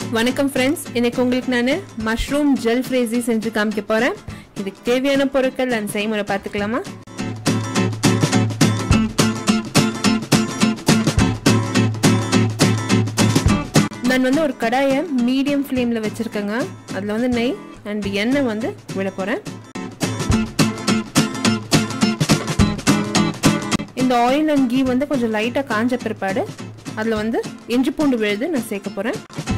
வணக்கம் ஃப்ரெண்ட்ஸ் இன்னைக்கு உங்களுக்கு நான் மஷ்ரூம் ஜெல் ஃப்ரேசி செஞ்சு காமிக்க போகிறேன் இதுக்கு தேவையான பொருட்கள் அண்ட் செய்முறை பார்த்துக்கலாமா நான் வந்து ஒரு கடாயை மீடியம் ஃப்ளேமில் வச்சுருக்கேங்க அதில் வந்து நெய் அண்ட் எண்ணெய் வந்து விட போகிறேன் இந்த ஆயில் அண்ட் கீ வந்து கொஞ்சம் லைட்டாக காஞ்ச பிற்பாடு அதில் வந்து இஞ்சி பூண்டு விழுது நான் சேர்க்க போகிறேன்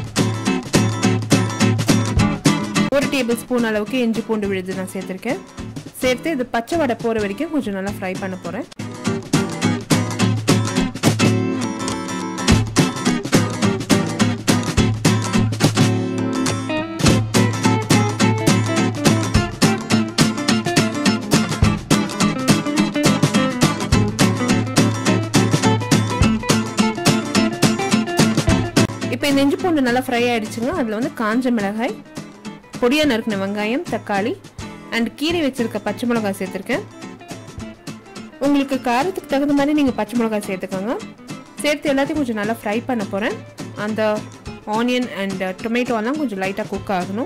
ஒரு டேபிள் ஸ்பூன் அளவுக்கு இஞ்சி பூண்டு விழுது நான் சேர்த்துருக்கேன் சேர்த்து இது பச்சை வடை போகிற வரைக்கும் கொஞ்சம் நல்லா ஃப்ரை பண்ண போகிறேன் இப்போ இந்த இஞ்சி பூண்டு நல்லா ஃப்ரை ஆகிடுச்சுங்க அதில் வந்து காஞ்ச மிளகாய் பொடியாக நறுக்கின வெங்காயம் தக்காளி அண்ட் கீரை வச்சுருக்க பச்சை மிளகாய் சேர்த்துருக்கேன் உங்களுக்கு காரத்துக்கு தகுந்த மாதிரி நீங்கள் பச்சை மிளகாய் சேர்த்துக்கோங்க சேர்த்து எல்லாத்தையும் கொஞ்சம் நல்லா ஃப்ரை பண்ண போகிறேன் அந்த ஆனியன் அண்ட் டொமேட்டோலாம் கொஞ்சம் லைட்டாக குக் ஆகணும்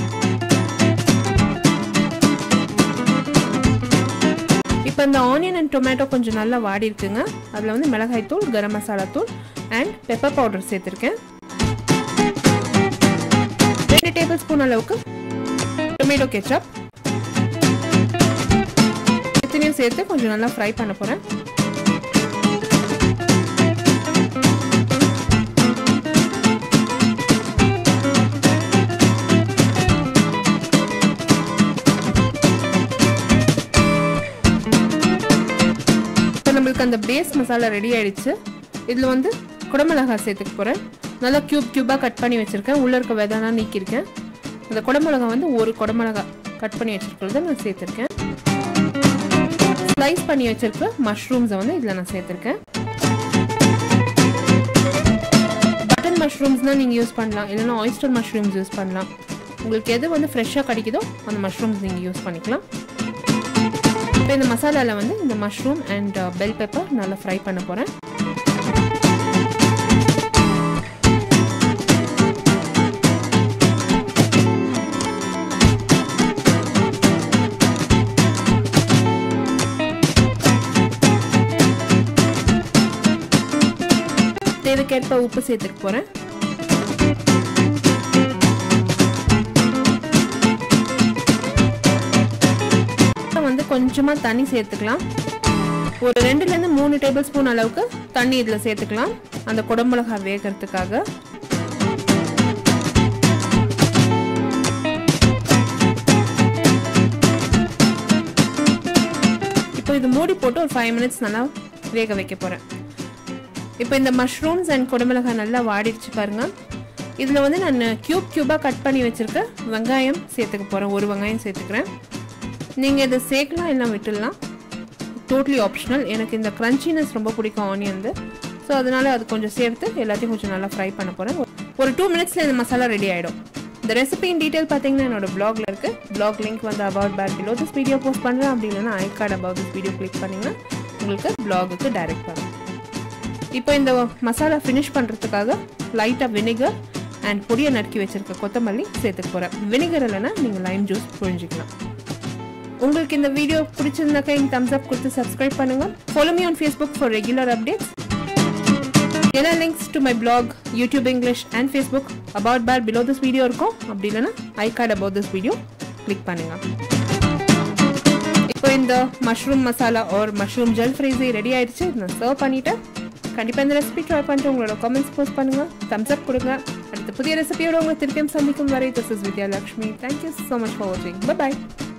இப்போ இந்த ஆனியன் அண்ட் டொமேட்டோ கொஞ்சம் நல்லா வாடி இருக்குங்க அதில் வந்து மிளகாய் தூள் கரம் மசாலா தூள் அண்ட் பெப்பர் பவுடர் சேர்த்துருக்கேன் ரெண்டு டேபிள் ஸ்பூன் அளவுக்கு டொமேட்டோ கெச்சப் இத்தனையும் சேர்த்து கொஞ்சம் நல்லா ஃப்ரை பண்ண போகிறேன் நம்மளுக்கு அந்த பேஸ் மசாலா ரெடி ஆயிடுச்சு இதில் வந்து குடமிளகாய் சேர்த்துக்க போகிறேன் நல்லா க்யூப் க்யூபாக கட் பண்ணி வச்சுருக்கேன் உள்ளே இருக்க விதம்லாம் நீக்கியிருக்கேன் அந்த குடமிளகா வந்து ஒரு குடமிளகா கட் பண்ணி வச்சுருக்கிறத நான் சேர்த்துருக்கேன் ஸ்லைஸ் பண்ணி வச்சிருக்க மஷ்ரூம்ஸை வந்து இதில் நான் சேர்த்துருக்கேன் பட்டன் மஷ்ரூம்ஸ்னால் நீங்கள் யூஸ் பண்ணலாம் இல்லைன்னா ஆயிஸ்டர் மஷ்ரூம்ஸ் யூஸ் பண்ணலாம் உங்களுக்கு எது வந்து ஃப்ரெஷ்ஷாக கிடைக்குதோ அந்த மஷ்ரூம்ஸ் நீங்கள் யூஸ் பண்ணிக்கலாம் இப்போ இந்த மசாலாவில் வந்து இந்த மஷ்ரூம் அண்ட் பெல் பெப்பர் நல்லா ஃப்ரை பண்ண போகிறேன் தேவைக்கேற்ப உப்பு சேர்த்துக்க போகிறேன் வந்து கொஞ்சமாக தண்ணி சேர்த்துக்கலாம் ஒரு ரெண்டுலேருந்து மூணு டேபிள் ஸ்பூன் அளவுக்கு தண்ணி இதில் சேர்த்துக்கலாம் அந்த குடமிளகா வேகிறதுக்காக இப்போ இது மூடி போட்டு ஒரு ஃபைவ் மினிட்ஸ் நல்லா வேக வைக்க போகிறேன் இப்போ இந்த மஷ்ரூம்ஸ் அண்ட் குடமிளகாய் நல்லா வாடிடுச்சு பாருங்க இதில் வந்து நான் க்யூப் க்யூபாக கட் பண்ணி வச்சுருக்க வெங்காயம் சேர்த்துக்க போகிறேன் ஒரு வெங்காயம் சேர்த்துக்கிறேன் நீங்கள் இதை சேர்க்கலாம் இல்லை விட்டுடலாம் டோட்லி ஆப்ஷனல் எனக்கு இந்த க்ரன்ச்சினஸ் ரொம்ப பிடிக்கும் ஆனியன் ஸோ அதனால் அது கொஞ்சம் சேர்த்து எல்லாத்தையும் கொஞ்சம் நல்லா ஃப்ரை பண்ண போகிறேன் ஒரு டூ மினிட்ஸில் இந்த மசாலா ரெடி ஆகிடும் இந்த ரெசிபியின் டீட்டெயில் பார்த்தீங்கன்னா என்னோட பிளாக்ல இருக்குது பிளாக் லிங்க் வந்து about back below this video post பண்ணுறேன் அப்படி இல்லைன்னா I card about this video click பண்ணிங்கன்னா உங்களுக்கு பிளாகுக்கு டைரக்ட் பண்ணும் இப்போ இந்த மசாலா ஃபினிஷ் பண்ணுறதுக்காக லைட்டாக வினிகர் அண்ட் பொடியை நறுக்கி வச்சுருக்க கொத்தமல்லி சேர்த்துக்க போகிறேன் வினிகர் இல்லைன்னா நீங்கள் லைம் ஜூஸ் புழிஞ்சிக்கலாம் உங்களுக்கு இந்த வீடியோ பிடிச்சிருந்தாக்கா எங்க தம்ஸ் அப் கொடுத்து சப்ஸ்கிரைப் பண்ணுங்க follow me on Facebook for regular updates எல்லா links to my blog YouTube English and Facebook about pair below this video இருக்கும் அப்படி இல்லைன்னா I card about this video click பண்ணுங்க இப்போ இந்த மஷ்ரூம் மசாலா ஒரு மஷ்ரூம் ஜெல் ஃப்ரைஸி ரெடி ஆயிடுச்சு நான் சர்வ் பண்ணிட்டேன் கண்டிப்பாக இந்த ரெசிபி ட்ரை பண்ணிட்டு உங்களோட கமெண்ட்ஸ் போஸ்ட் பண்ணுங்க தம்ஸ் அப் கொடுங்க அடுத்த புதிய ரெசிபியோட உங்களை திருப்பியும் சந்திக்கும் வரை this is Vidya Lakshmi thank you so much for வாட்சிங் பாய்